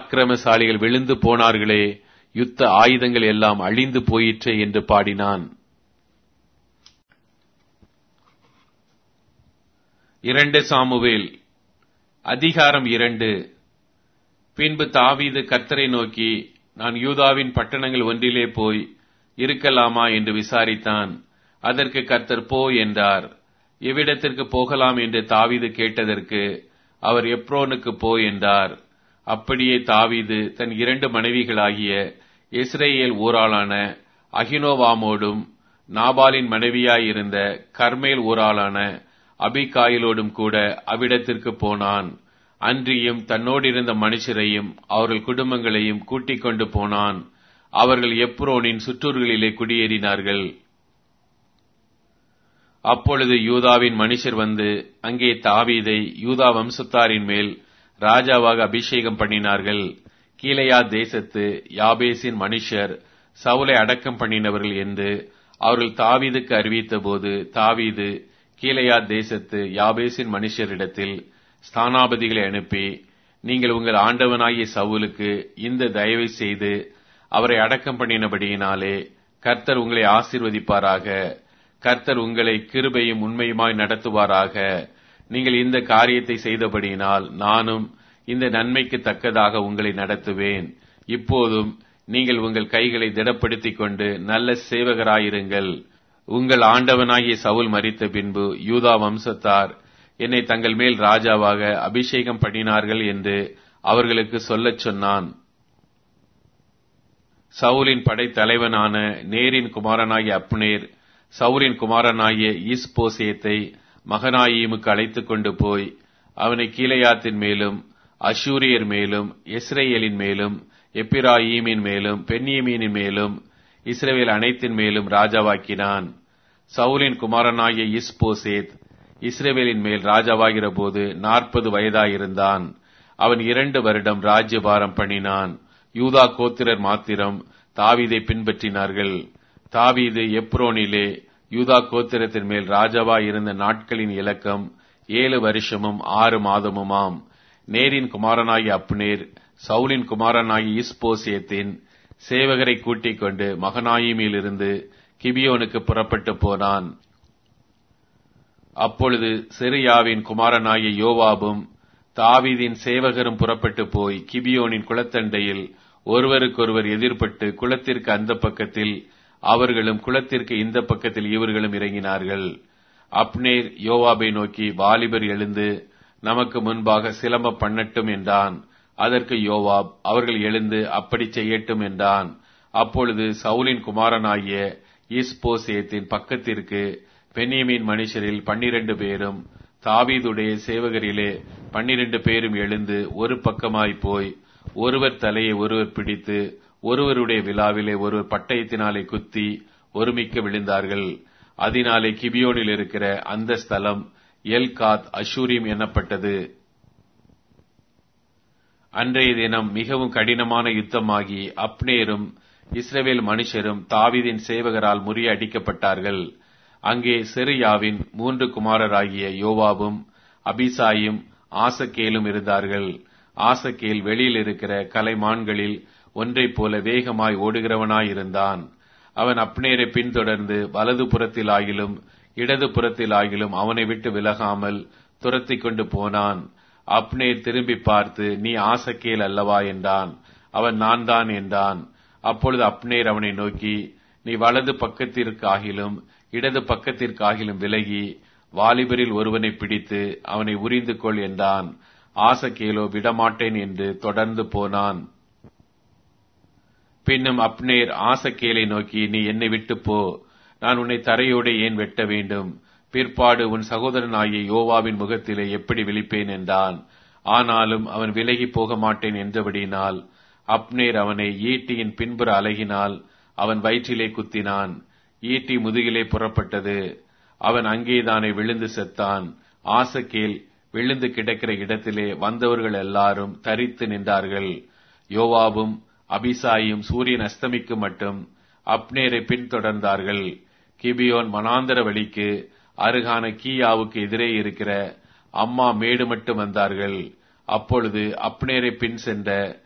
அக்கிரமசாலிகள் விழுந்து போனார்களே யுத்த ஆயுதங்கள் எல்லாம் அழிந்து போயிற்றே என்று பாடினான் இரண்டு சாமுவேல் அதிகாரம் இரண்டு பின்பு தாவீது கர்த்தரை நோக்கி நான் யூதாவின் பட்டணங்கள் ஒன்றிலே போய் இருக்கலாமா என்று விசாரித்தான் அதற்கு கர்த்தர் போ என்றார் எவ்விடத்திற்கு போகலாம் என்று தாவீது கேட்டதற்கு அவர் எப்ரோனுக்கு போ என்றார் அப்படியே தாவீது தன் இரண்டு மனைவிகளாகிய இஸ்ரேல் ஊராளான அகினோவாமோடும் நாபாலின் மனைவியாயிருந்த கர்மேல் ஊராளான அபிகாயிலோடும் கூட அவ்விடத்திற்கு போனான் அன்றியும் தன்னோடிருந்த மனுஷரையும் அவர்கள் குடும்பங்களையும் கூட்டிக் கொண்டு போனான் அவர்கள் எப்ரோனின் சுற்றூர்களிலே குடியேறினார்கள் அப்பொழுது யூதாவின் மனுஷர் வந்து அங்கே தாவீதை யூதா வம்சத்தாரின் மேல் ராஜாவாக அபிஷேகம் பண்ணினார்கள் கீழையா தேசத்து யாபேசின் மனுஷர் சவுலை அடக்கம் பண்ணினவர்கள் என்று அவர்கள் தாவீதுக்கு அறிவித்தபோது தாவீது கீழையா தேசத்து யாபேசின் மனுஷரிடத்தில் ஸ்தானாபதிகளை அனுப்பி நீங்கள் உங்கள் ஆண்டவனாகிய சவுலுக்கு இந்த தயவை செய்து அவரை அடக்கம் பண்ணினபடியினாலே கர்த்தர் உங்களை ஆசீர்வதிப்பாராக கர்த்தர் உங்களை கிருபையும் உண்மையுமாய் நடத்துவாராக நீங்கள் இந்த காரியத்தை செய்தபடியினால் நானும் இந்த நன்மைக்கு தக்கதாக உங்களை நடத்துவேன் இப்போதும் நீங்கள் உங்கள் கைகளை திடப்படுத்திக் கொண்டு நல்ல சேவகராயிருங்கள் உங்கள் ஆண்டவனாகிய சவுல் மறித்த பின்பு யூதா வம்சத்தார் என்னை தங்கள் மேல் ராஜாவாக அபிஷேகம் பண்ணினார்கள் என்று அவர்களுக்கு சொல்லச் சொன்னான் சவுலின் படைத்தலைவனான நேரின் குமாரனாகிய அப்னேர் சவுலின் குமாரனாகிய ஈஸ்போசேத்தை மகனாயீமுக்கு அழைத்துக் கொண்டு போய் அவனை கீழையாத்தின் மேலும் அஷூரியர் மேலும் இஸ்ரேலின் மேலும் எப்பிராயீமின் மேலும் பென்யமீனின் மேலும் இஸ்ரேல் அனைத்தின் மேலும் ராஜாவாக்கினான் சவுலின் குமாரனாகிய இஸ்போசேத் இஸ்ரேவேலின் மேல் ராஜாவாகிற போது நாற்பது வயதாயிருந்தான் அவன் இரண்டு வருடம் ராஜ்யபாரம் பண்ணினான் யூதா கோத்திரர் மாத்திரம் தாவீதை பின்பற்றினார்கள் தாவீது எப்ரோனிலே யூதா கோத்திரத்தின் மேல் ராஜாவாய் இருந்த நாட்களின் இலக்கம் ஏழு வருஷமும் ஆறு மாதமுமாம் நேரின் குமாரனாகி அப்னேர் சவுலின் குமாரனாகி இஸ்போசியத்தின் சேவகரை கூட்டிக் கொண்டு மகனாயிமிலிருந்து கிபியோனுக்கு புறப்பட்டு போனான் அப்பொழுது செரியாவின் குமாரனாகிய யோவாபும் தாவீதின் சேவகரும் புறப்பட்டு போய் கிபியோனின் குளத்தண்டையில் ஒருவருக்கொருவர் எதிர்பட்டு குளத்திற்கு அந்த பக்கத்தில் அவர்களும் குளத்திற்கு இந்த பக்கத்தில் இவர்களும் இறங்கினார்கள் அப்னேர் யோவாபை நோக்கி வாலிபர் எழுந்து நமக்கு முன்பாக சிலம்ப பண்ணட்டும் என்றான் அதற்கு யோவாப் அவர்கள் எழுந்து அப்படி செய்யட்டும் என்றான் அப்பொழுது சவுலின் குமாரனாகிய ஈஸ்போசேத்தின் பக்கத்திற்கு பென்யமின் மனுஷரில் பன்னிரண்டு பேரும் தாவீதுடைய சேவகரிலே பன்னிரண்டு பேரும் எழுந்து ஒரு பக்கமாய் போய் ஒருவர் தலையை ஒருவர் பிடித்து ஒருவருடைய விழாவிலே ஒருவர் பட்டயத்தினாலே குத்தி ஒருமிக்க விழுந்தார்கள் அதனாலே கிபியோனில் இருக்கிற அந்த ஸ்தலம் எல்காத் அஷூரிம் எனப்பட்டது அன்றைய தினம் மிகவும் கடினமான யுத்தமாகி அப்னேரும் இஸ்ரவேல் மனுஷரும் தாவீதின் சேவகரால் முறியடிக்கப்பட்டார்கள் அங்கே செரியாவின் மூன்று குமாரராகிய யோவாபும் அபிசாயும் ஆசக்கேலும் இருந்தார்கள் ஆசக்கேல் வெளியில் இருக்கிற கலைமான்களில் ஒன்றைப் போல வேகமாய் ஓடுகிறவனாயிருந்தான் அவன் அப்னேரை பின்தொடர்ந்து வலது புறத்திலாகிலும் இடது புறத்திலாகிலும் அவனை விட்டு விலகாமல் துரத்திக் கொண்டு போனான் அப்னேர் திரும்பி பார்த்து நீ ஆசக்கேல் அல்லவா என்றான் அவன் நான் தான் என்றான் அப்பொழுது அப்னேர் அவனை நோக்கி நீ வலது பக்கத்திற்காகிலும் இடது பக்கத்திற்காகிலும் விலகி வாலிபரில் ஒருவனை பிடித்து அவனை உரிந்து கொள் என்றான் ஆசக்கேலோ விடமாட்டேன் என்று தொடர்ந்து போனான் பின்னும் அப்னேர் ஆசக்கேலை நோக்கி நீ என்னை விட்டு போ நான் உன்னை தரையோடு ஏன் வெட்ட வேண்டும் பிற்பாடு உன் சகோதரனாகிய யோவாவின் முகத்திலே எப்படி விழிப்பேன் என்றான் ஆனாலும் அவன் விலகி போக மாட்டேன் என்றபடியினால் அப்னேர் அவனை ஈட்டியின் பின்புற அலகினால் அவன் வயிற்றிலே குத்தினான் ஈட்டி முதுகிலே புறப்பட்டது அவன் அங்கேதானே விழுந்து செத்தான் ஆசக்கேல் விழுந்து கிடக்கிற இடத்திலே வந்தவர்கள் எல்லாரும் தரித்து நின்றார்கள் யோவாவும் அபிசாயும் சூரியன் அஸ்தமிக்கு மட்டும் அப்னேரை பின்தொடர்ந்தார்கள் கிபியோன் மனாந்தர வழிக்கு அருகான கீயாவுக்கு எதிரே இருக்கிற அம்மா மேடு மட்டும் வந்தார்கள் அப்பொழுது அப்னேரை பின் சென்ற